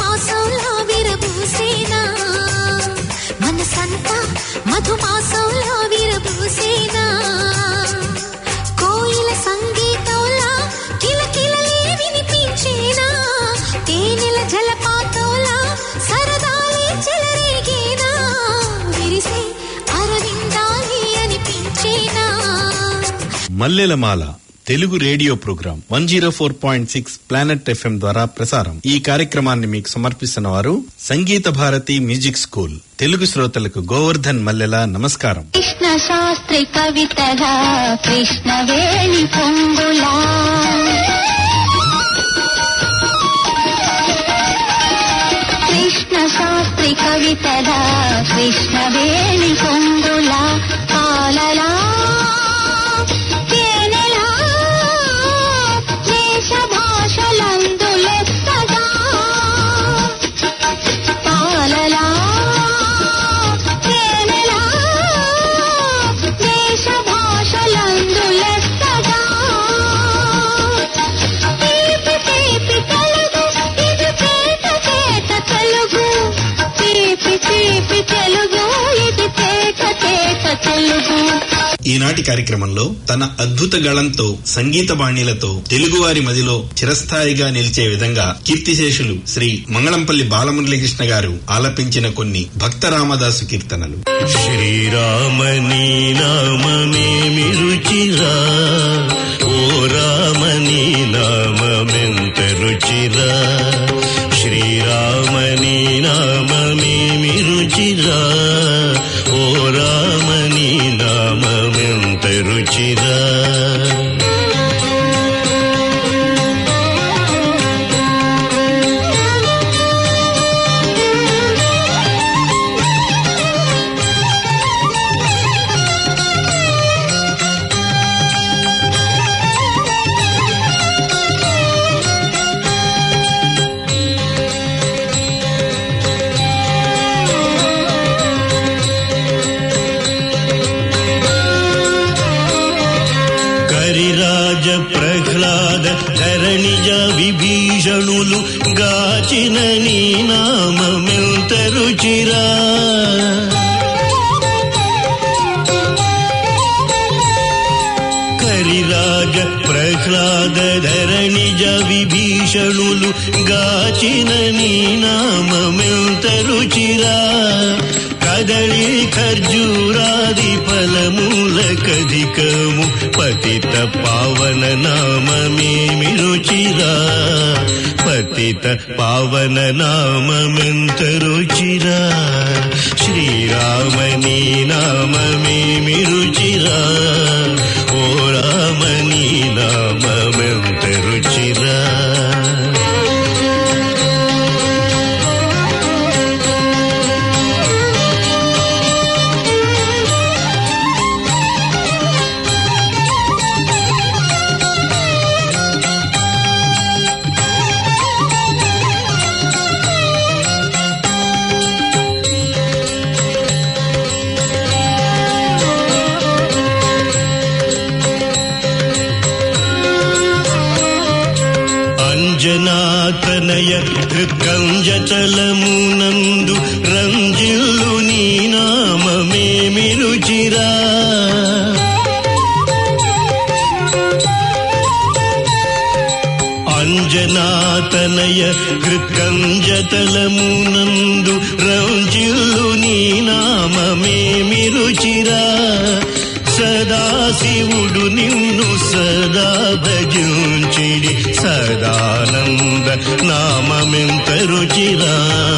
మధుమాసంలా విరబూసేనా మనసంతా మధుమాసంలా విరబూసేనా కోయిల సంగీతంలా కిలకిలలే వినిపించేనా తేనెల జలపాతంలా సరదాలే చెలరేగేనా విరిసే అరవిందాలి అనిపించేనా మల్లెలమాల Telugu radio program one zero four point six planet FM ద్వారా ప్రసారం ఈ కార్యక్రమాన్ని మీకు సమర్పిస్తున్న వారు సంగీత భారతి మ్యూజిక్ స్కూల్ తెలుగు శ్రోతలకు గోవర్ధన్ మల్లెల నమస్కారం కృష్ణ శాస్త్రి కవితగా కృష్ణవేణి పొంగులా కృష్ణ శాస్త్రి కవితగా కృష్ణవేణి పొంగులా పాలలా తేనెలా దేశ భాషలందు లెక్కగా పాలలా తేనెలా దేశ భాషలందు లెక్కగా తీపి తీపి తెలుగు ఇది తేట తేట తెలుగు తీపి తీపి తెలుగు ఇది తేట తేట తెలుగు ఈనాటి కార్యక్రమంలో తన అద్భుత గళంతో సంగీత బాణీలతో తెలుగువారి మదిలో చిరస్థాయిగా నిలిచే విధంగా కీర్తిశేషులు శ్రీ మంగళంపల్లి బాలమురళీకృష్ణ గారు ఆలపించిన కొన్ని భక్త రామదాసు కీర్తనలు శ్రీరామని నామమేమి రుచిరా ఓ రామని నామమెంత రుచిరా శ్రీరామని నామమేమి రుచిరా ఓ రామని నామమెంత రుచిరా కరిరాజ ప్రహ్లాద ధరణిజ విభీషణులు గాచిన నీ నామమెంత రుచిరా కరిరాజ ప్రహ్లాద ధరణిజ విభీషణులు గాచిన నీ నామమెంత రుచిరా కదళి ఖర్జూరాది ఫలమూల కధికము పతిత పావన నామమేమి రుచిరా పతిత పావన నామమెంత రుచిరా శ్రీరామని నామమేమి రుచిరా ఓ రామని నామమెంత రుచిరా అంజనాతనయ కృకంజతలమునందు రంజిల్లు నీ నామమేమి రుచిరా అంజనాతనయ కృకంజతలమునందు రంజిల్లు నీ నామమేమి రుచిరా సదాశివుడు నిన్ను సదా భజించిడి సదానంద నామమెంత రుచిరా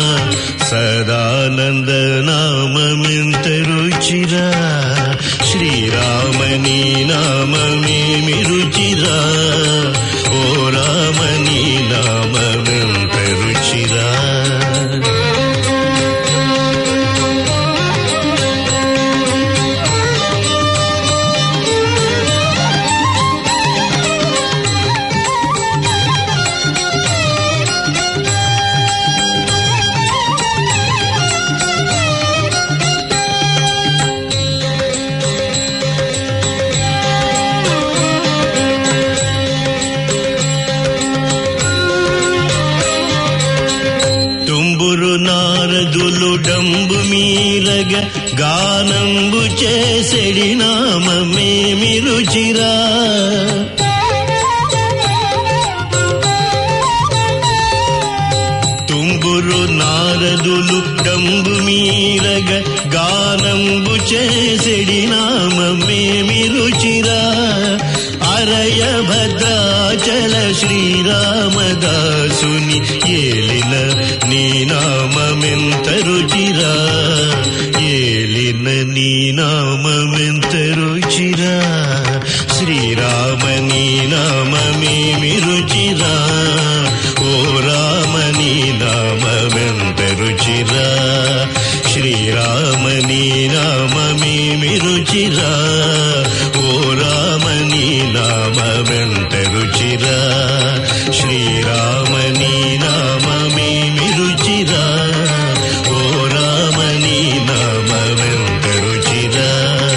సదానంద నామమెంత రుచిరా శ్రీరామని నామమేమి రుచిరా ఓ రామని నామమెంత రుచిరా డంబు మీరగ గానంబు చేసెడి నామమేమి రుచిరా తుంగురు నారదులు డంబు మీరగ గానంబు చేసెడి నామమేమి రుచిరా అరయ భద్రాచల శ్రీరామదాసుని ఏలిన నీ నామమెంత రుచిరా ఏలిన నీ నామమెంత రుచిరా శ్రీరామ నీ నామమేమి రుచిరా ఓ రామ నీ నామమెంత రుచిరా శ్రీరామ నీ నామమేమి రుచిరా ఓ రామ నీ నామమెంత రుచిరా శ్రీరామ నీ నామమేమి రుచిరా ఓ రామ నీ నామమెంత రుచిరా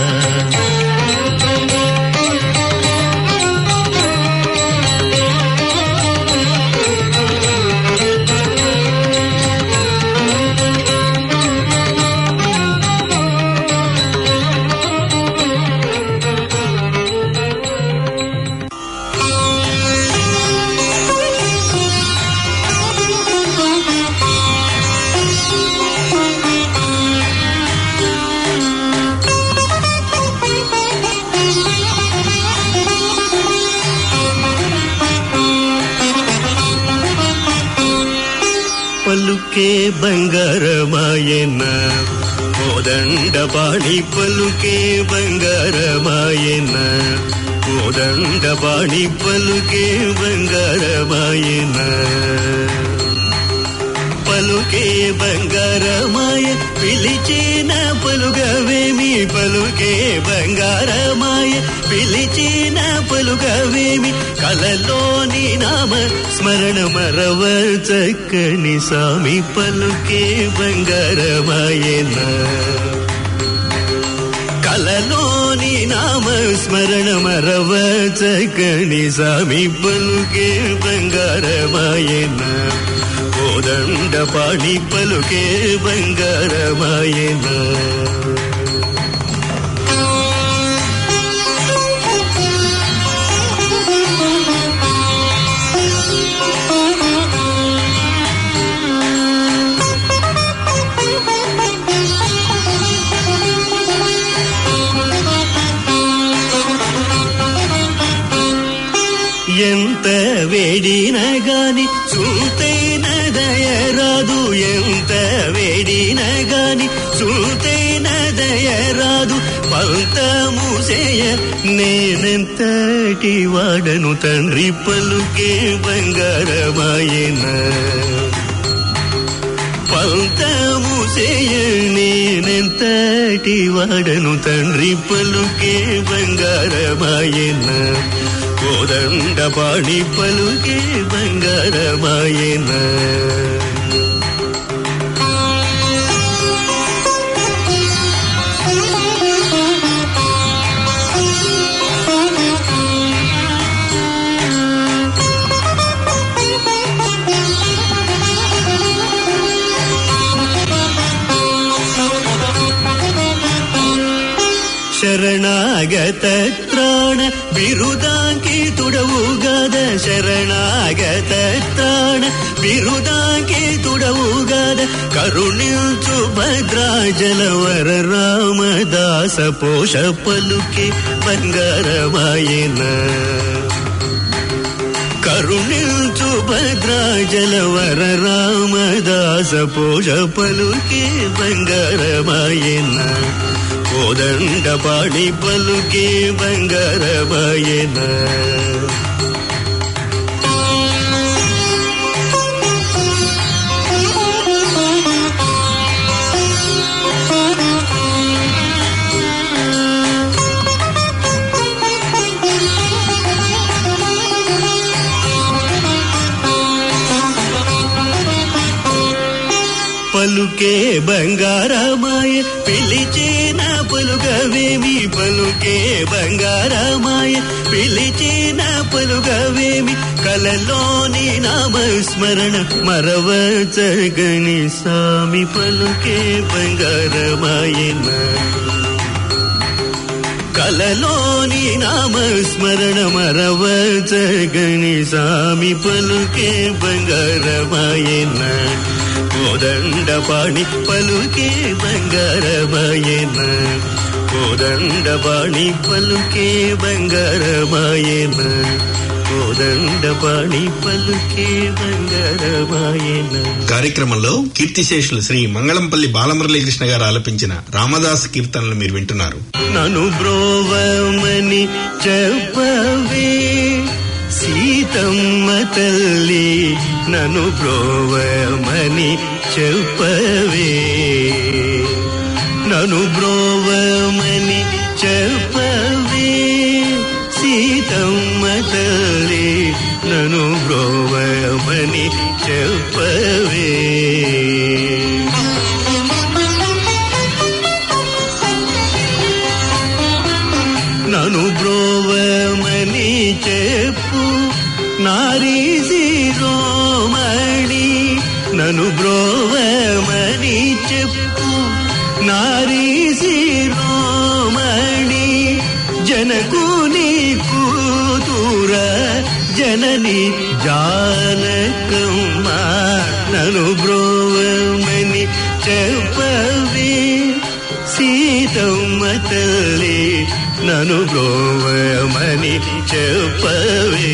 పలుకే బంగారమాయన కోదండ పాణి పలుకే బంగారమాయన కోదండ పాణి పలుకే బంగారమాయన పలుకే బంగారమాయ పిలిచిన పలుగవేమి పలుకే బంగారమాయ పిలిచిన పలుగవేమి కలలోని నామ స్మరణ మరవ చక్కని స్వామి పలుకే బంగారమాయన కలలోని నామ స్మరణ మరవ చక్కని స్వామి పలుకే బంగారమాయన కోదండ పాణి పలుకే బంగారమాయన ఎంత వేడిన గాని చూతైన దయరాదు ఎంత వేడిన గాని చూతైన దయరాదు పంతముసేయ నేనెంతటి వాడను తండ్రి పలుకే బంగారమాయన పంతము చేయ నేనెంతటి వాడను తండ్రి పలుకే బంగారమాయన కోదండ పాణి పలుకే బంగారమాయన ಶರಣಾಗತ ತ್ರಾಣ ಬಿರುದಾಂಕಿ ತುಡವುಗದ ಶರಣಾಗತ ತ್ರಾಣ ಬಿರುದಾಂಕಿ ತುಡವುಗದ ಕರುಣಿಲ್ಚು ಭದ್ರಾಜಲವರ ರಾಮದಾಸ ಪೋಷ ಪಲುಕೆ ಬಂಗಾರಮಾಯನ కరుణించు భద్రాజలవర రామదాస పోష పలుకే బంగారమాయన కోదండ పాడి పలుకే బంగారమాయన పలుకే బంగారమాయ పిలిచిన పలుకవేమి పలుకే బంగారమాయ పిలిచిన పలు కలుగవేమి కలలోని నామస్మరణ మరవచగని సామి పలుకే బంగారమాయన కలలోని నామస్మరణ మరవచగని సామి పలుకే బంగారమాయన కోదండపాణి పలుకే బంగారమాయన కోదండపాణి పలుకే బంగారమాయన కోదండపాణి పలుకే బంగారమాయన కార్యక్రమంలో కీర్తిశేషులు శ్రీ మంగళంపల్లి బాలమురళీకృష్ణ గారు ఆలపించిన రామదాస్ కీర్తనలు మీరు వింటున్నారు నను బ్రోవమని చెప్పవే సీతమ్మ తల్లి నను బ్రోవమని చెప్పవే నను బ్రోవమని చెప్పవే సీతమ్మ తల్లి నను బ్రోవమని చెప్పవే నను బ్రోవమని చెప్పు నారీ శిరోమణి నను బ్రోవమని చెప్పు నారీ శిరోమణి జనకుని కూతుర జనని జానకమ్మ నను బ్రోవమని చెప్పవే సీతమ్మ తల్లి నను బ్రోవమని చెప్పవే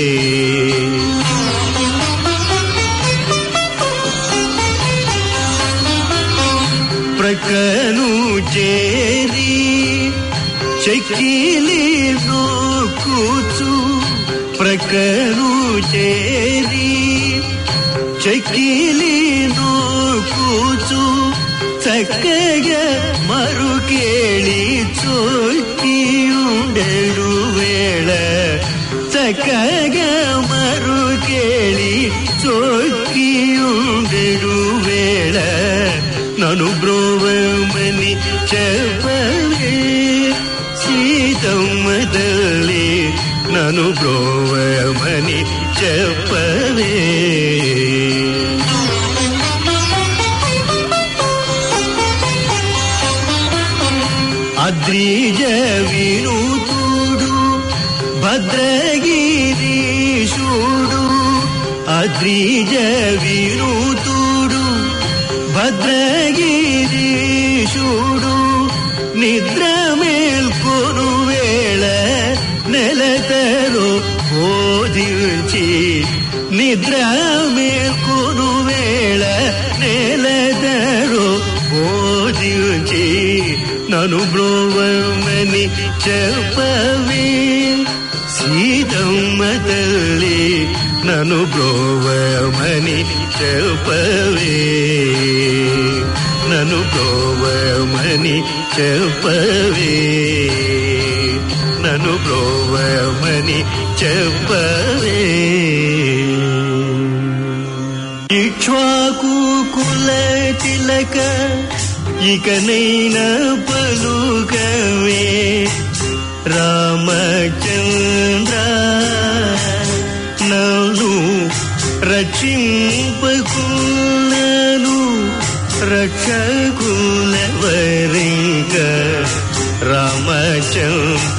ప్రకను చేరి చెక్కిలి కూచు ప్రకను చేరి చెక్కిలి కూచు చక్కగా మరుకేళి చోకియుండెడు వేళ చక్కగా మరుకేళి చోకియుండెడు వేళ నను బ్రోవమని చెప్పవే సీతమ్మ తల్లి నను బ్రోవమని చెప్పవే అద్రిజ వినూతుడు భద్రగిరీశుడు అద్రిజ వినూతుడు భద్రగిరీశుడు నిద్ర మేల్కొను వేళ నెలతరు బోధించి నిద్ర మేల్కొను వేళ నెలతరు బోధించి నను బ్రోవమని చెప్పవే సీతమ్మ తల్లి నను బ్రోవమని చెప్పవే నను బ్రోవమని చెప్పవే నను బ్రోవమని చెప్పవే ఇక్ష్వాకు కుల తిలక ఇకనైనా పలుకవే రామచంద్ర నన్ను రక్షింపకులను రక్షకులవరింక రామచంద్ర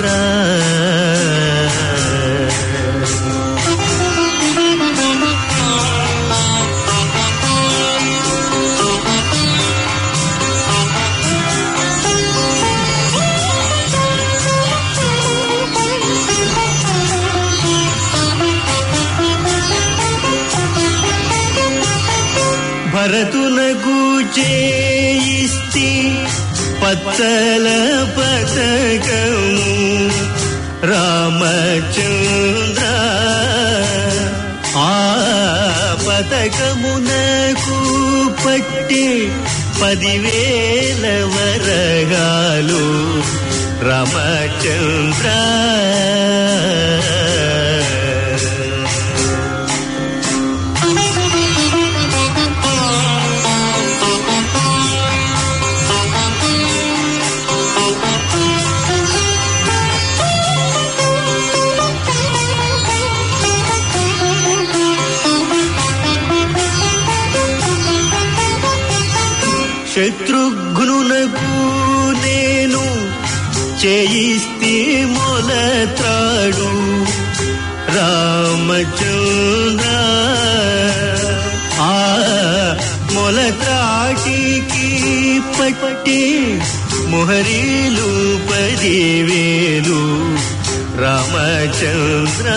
భరతునకు చేయిస్తి పచ్చల పతకము రామచంద్ర ఆ పతకమునకు పట్టి పదివేల వరగాలు రామచంద్ర శత్రుఘ్నునకు నేను చేయిస్తే మొలత్రాడు రామచంద్ర ఆ మొలత్రాటికి పట్టి మొహరీలు పదివేలు రామచంద్ర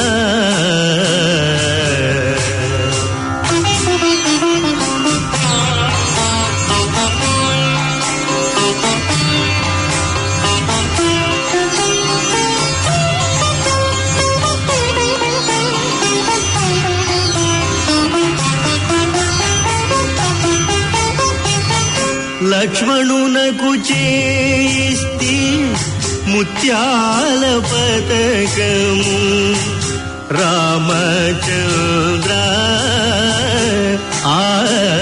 లక్ష్మణునకు చేయిస్తే ముత్యాల పతకము రామచంద్ర ఆ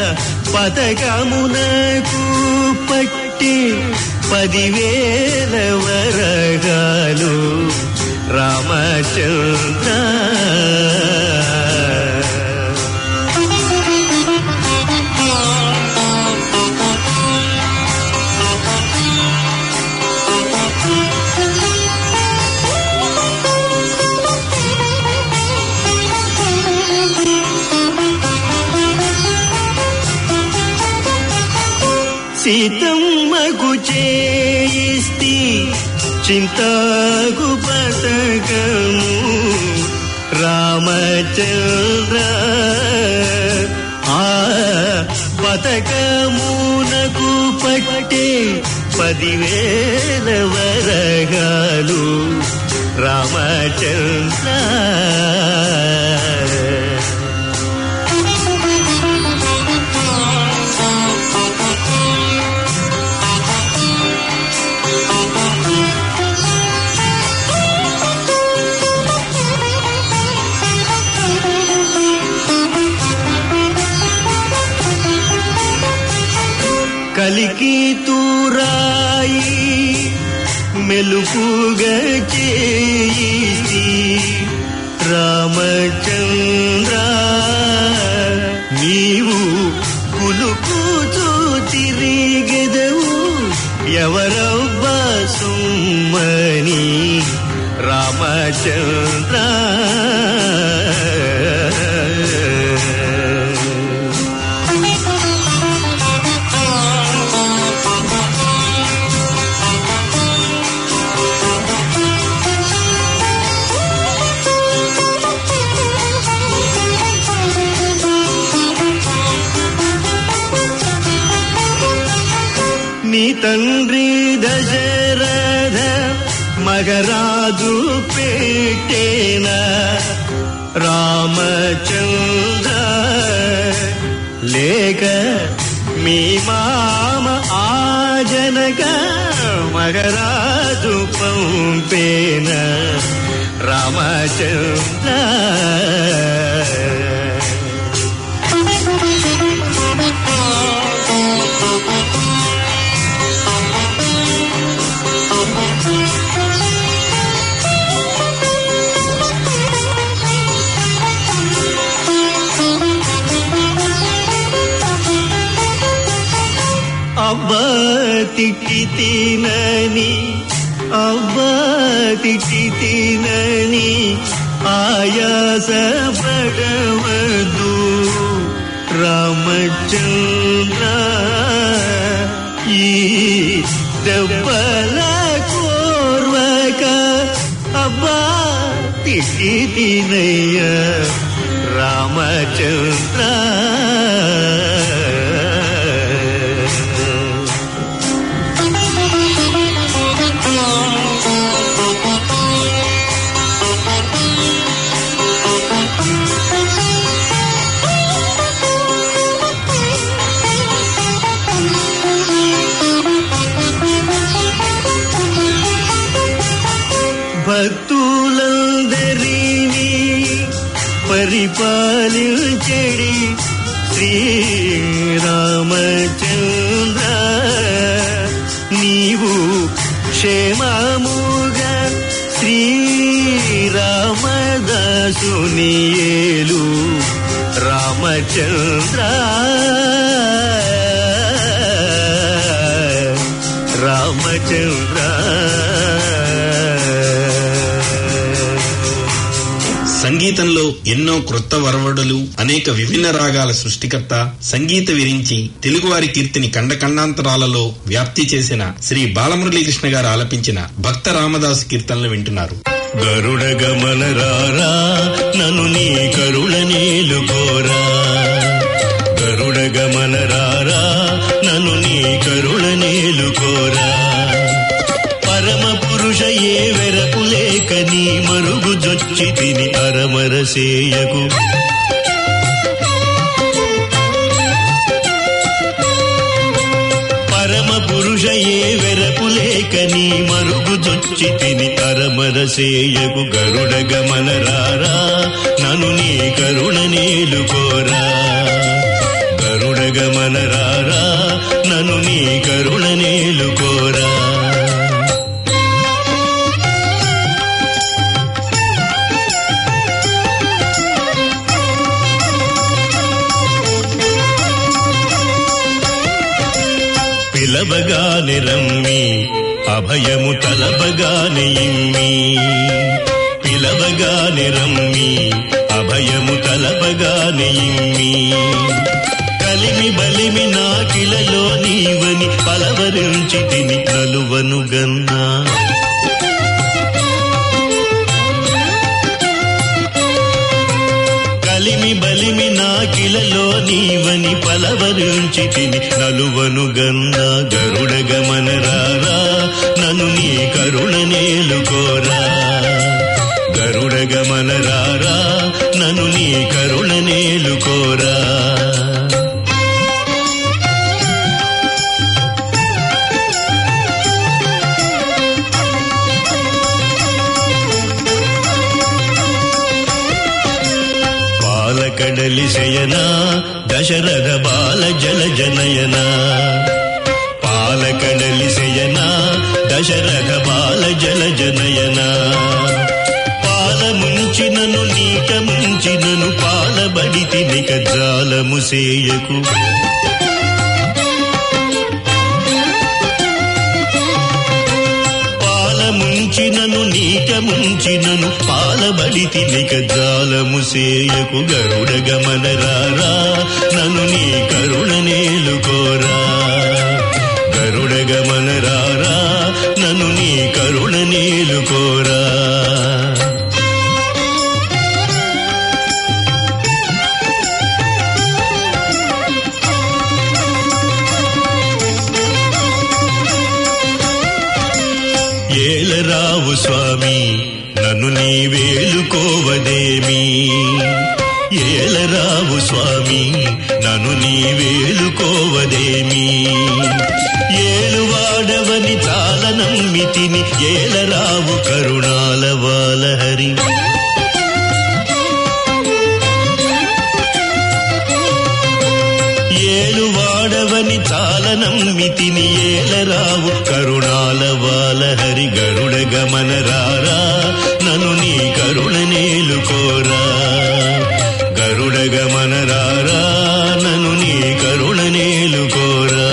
పతకమునకు పట్టి పదివేల వరగాలు రామచంద్ర సీతమ్మకు చేయిస్తి చింతకు పతకము రామచంద్ర ఆ పతకమునకు పట్టే పదివేల వరగాలు రామచంద్ర కలికి తూరాయి మెలుపుగా చేసి రామచంద్ర నీవు కులుకుతూ తిరిగెదవు ఎవరవ్వా సుమ్మని రామచంద్ర నీ తండ్రి దశరథ మగరాజు పెట్టేన రామచంద్ర లేక మీ మామ ఆజనక మగరాజు పంపేన రామచంద్ర అబ్బా తిట్టి తినని అబ్బా తిట్టి తినని ఆయాస పడవదు రామచంద్ర ఈ దెబ్బల కోర్వక అబ్బా తిట్టి తినయ్య రామచంద్ర భక్తులందరినీ పరిపాలించడి శ్రీరామచంద్ర నీవు క్షేమముగా శ్రీరామదాసుని ఏలు రామచంద్ర సంగీతంలో ఎన్నో క్రొత్త వరవడులు అనేక విభిన్న రాగాల సృష్టికర్త సంగీత విరించి తెలుగువారి కీర్తిని ఖండఖండాంతరాలలో వ్యాప్తి చేసిన శ్రీ బాలమురళీకృష్ణ గారు ఆలపించిన భక్త రామదాసు కీర్తనలు వింటున్నారు గరుడ గమన రారా నన్ను నీ కరుణ నేలుకోరా గరుడ గమన రారా నన్ను నీ కరుణ నేలుకోరా పరమ పురుష ఏ వెరపు లేక నీ మరుగు జొచ్చి తిని అరమరసేయకు పరమ పురుష ఏ వెరపు లేక నీ మరుగు జొచ్చి తిని అరమరసేయకు గరుడ గమన రారా నన్ను నీ కరుణ నేలుకోరా గరుడ గమన రారా నన్ను నీ కరుణ నేలుకోరా పిలవగానే రమ్మి అభయము తలపగానే ఇమ్మి పిలవగానే రమ్మి అభయము తలపగానే ఇమ్మి కలిమి బలిమి నాకిలలో నీవని పలవరించి తిని నలువను గన్నా కలిమి బలిమి నాకిలలో నీవని పలవరించి తిని నలువను గన్న గరుడ గమన రారా నన్ను నీ కరుణ నేలుకోరా గరుడ గమన రారా నన్ను నీ కరుణ నేలుకోరా పాలకడలి శయన దశరథ బాల జల జనయన పాలకడలి శయన దశరథ బాల జల జనయన పాల ముంచినను నీట ముంచినను పాలబడి తినిక జాలము సేయకు పాల ముంచినను నీట ముంచినను పాలబడి తినిక జాలము సేయకు గరుడ గమన రారా నన్ను నీ కరుణ నేలుకోరా గరుడ గమన రారా నన్ను నీ కరుణ నేలుకోరా ఏలరావు స్వామి నన్ను నీ వేలుకోవదేమి ఏలరావు స్వామి నన్ను నీ వేలుకోవదేమి ఏలువాడవని చాలా నమ్మితిని ఏలరావు కరుణాల వాలహరి ఏలువాడవని చాలా నమ్మితిని ఏలరావు కరుణాల వాల హరి గరుడ గమన రారా నన్ను నీ కరుణ నేలుకోరా గరుడ గమన రారా నన్ను నీ కరుణ నేలుకోరా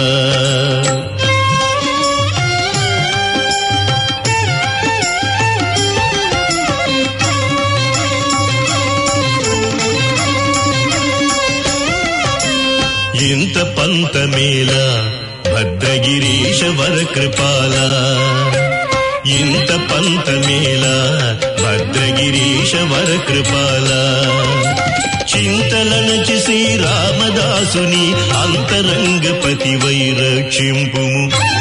ఇంత పంతమేల భద్రగిరీశ వర కృపాల ఇంత పంతమేల భద్రగిరీశ వర కృపాల చింతలనచి శ్రీరామదాసుని అంతరంగపతి వైరక్షింపుము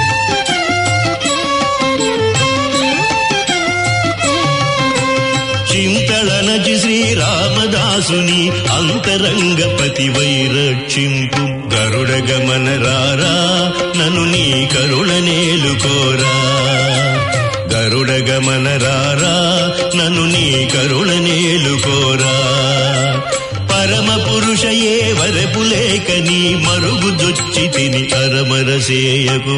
చింతళనచి శ్రీరామదాసుని అంతరంగపతి వైరక్షింపు గరుడ గమన రారా నన్ను నీ కరుణ నేలుకోరా గరుడ గమన రారా నన్ను నీ కరుణ నేలుకోరా పరమ పురుష ఏ వరపు లేక నీ మరుగు దొచ్చి తిని అరమరసేయకు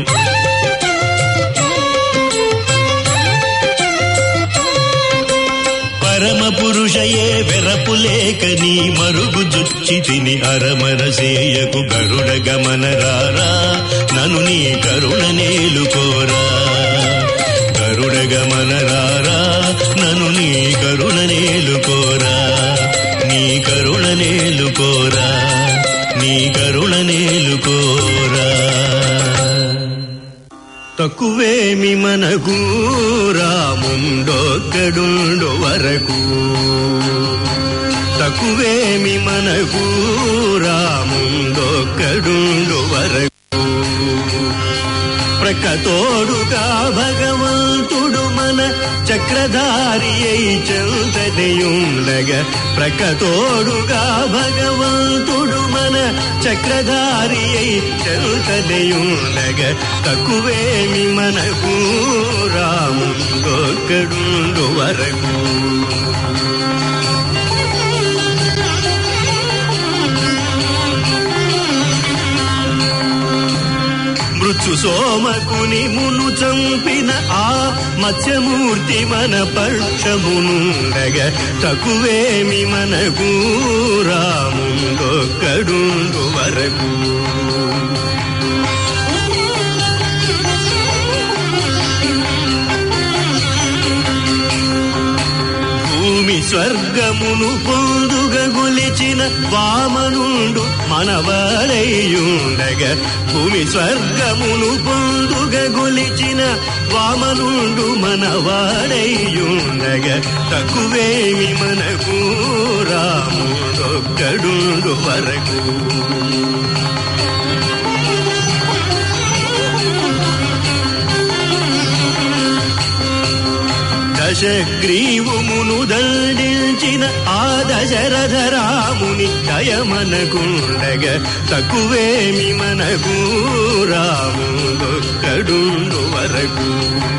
పరమ పురుషయే వెరపు లేక నీ మరుగు జుచ్చి తిని అరమరసేయకు గరుడ గమన రారా నన్ను నీ కరుణ నేలుకోరా గరుడ గమన రారా నన్ను నీ కరుణ నేలుకోరా నేలుకోరా నీ కరుణ నేలుకోరా తక్కువేమి మనకు రాముండొక్కడుండు వరకు తక్కువేమి మనకు రాముండొక్కడుండు వరకు ప్రకతోడుగా భగవంతుడు మన చక్రధారి అయి చంతనయుండగా ప్రకతోడుగా భగవంతుడు మన చక్రధారి అయి చంతనయుండగా తక్కువేమి మనకు రాముండొక్కడుండు వరకు మృత్యు సోమకుని మును చంపిన ఆ మత్స్యమూర్తి మన పక్షమునుండగ తక్కువేమి మనకు రాముండొక్కడుండు వరకు భూమి స్వర్గమును పొందుగ గొలిచిన వామనుండు మనవాడయ్యుండగ భూమి స్వర్గమును పొందుగ గొలిచిన వామనుండు మనవాడయ్యుండగ తక్కువేమి మనకు రాముడొక్కడుండు వరకు దశగ్రీవుమును దండించిన ఆ దశరథ రాముని దయమనకుండగ తక్కువేమి మనకు రాముడొక్కడుండు వరకు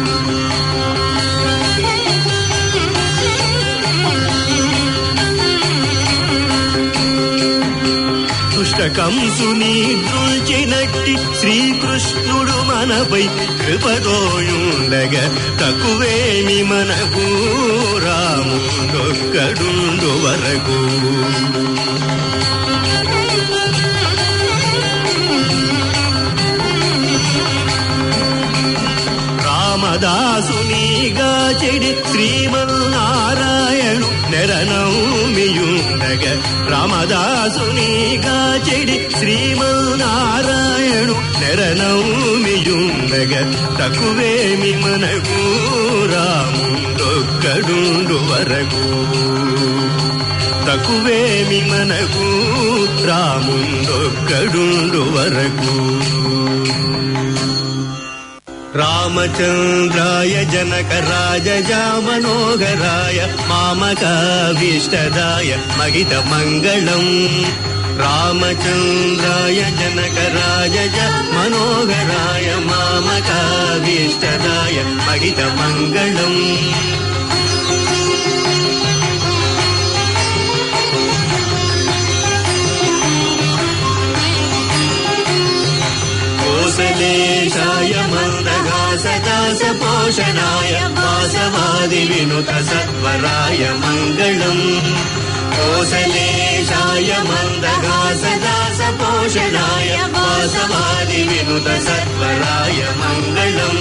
దుష్టకంసుని దృల్చినట్టి శ్రీకృష్ణుడు మనపై కృపతోయుండగ తక్కువేమి మనకు రాముడొక్కడుండు వరకు రామదాసునిగా చెడి శ్రీమన్నారాయణు నెరనౌమియుండగ రామదాసునిగా చెడి శ్రీమన్నారాయణు నెరనౌమియుండగ తక్కువేమి మనకు రాముడొక్కడుండు వరకు తక్కువేమి మనకు రాముండొక్కడుండు వరకు రామచంద్రాయ జనక రాజజా మనోహరాయ మామకాభీష్టదాయ మహిత మంగళం రామచంద్రాయ జనక రాజజ మనోహరాయ మామకాభీష్టదాయ మహిత మంగళం కోసలేశాయ మందగాసదాస పోషణాయ వాసవాది వినుత సత్వరాయ మంగళం కోసలేశాయ మందగాసదాస పోషణాయ వాసవాది వినుత సత్వరాయ మంగళం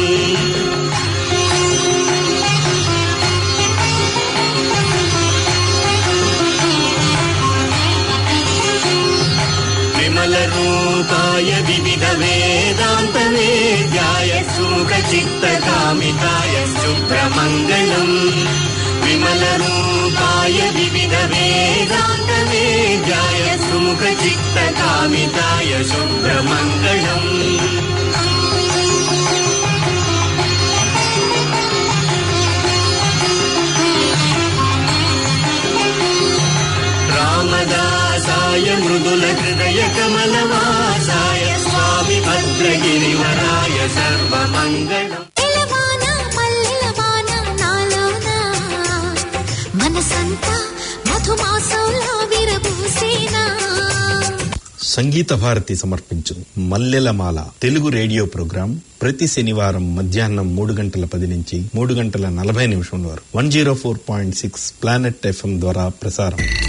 విమల రూపాయ వివిధ వేదాంత వేద్యాయ సుఖ చిత్త కామితాయ శుభ్రమంగళం విమల రూపాయ వివిధ వేదాంత వేద్యాయ సుముఖ చిత్త కామితాయ శుభ్రమంగళం రామదాసాయ మృదుల హృదయ కమలవాసాయ స్వామి భద్రగిరివరాయ సర్వమంగళం ఎలవాన మల్లెలవాన నాలోన మనసంతా మధుమాసంలా విరబూసేనా సంగీత భారతి సమర్పించు మల్లెలమాల తెలుగు రేడియో ప్రోగ్రాం ప్రతి శనివారం మధ్యాహ్నం మూడు గంటల పది నుంచి మూడు గంటల నలభై నిమిషం వరకు one zero four point six planet FM ద్వారా ప్రసారం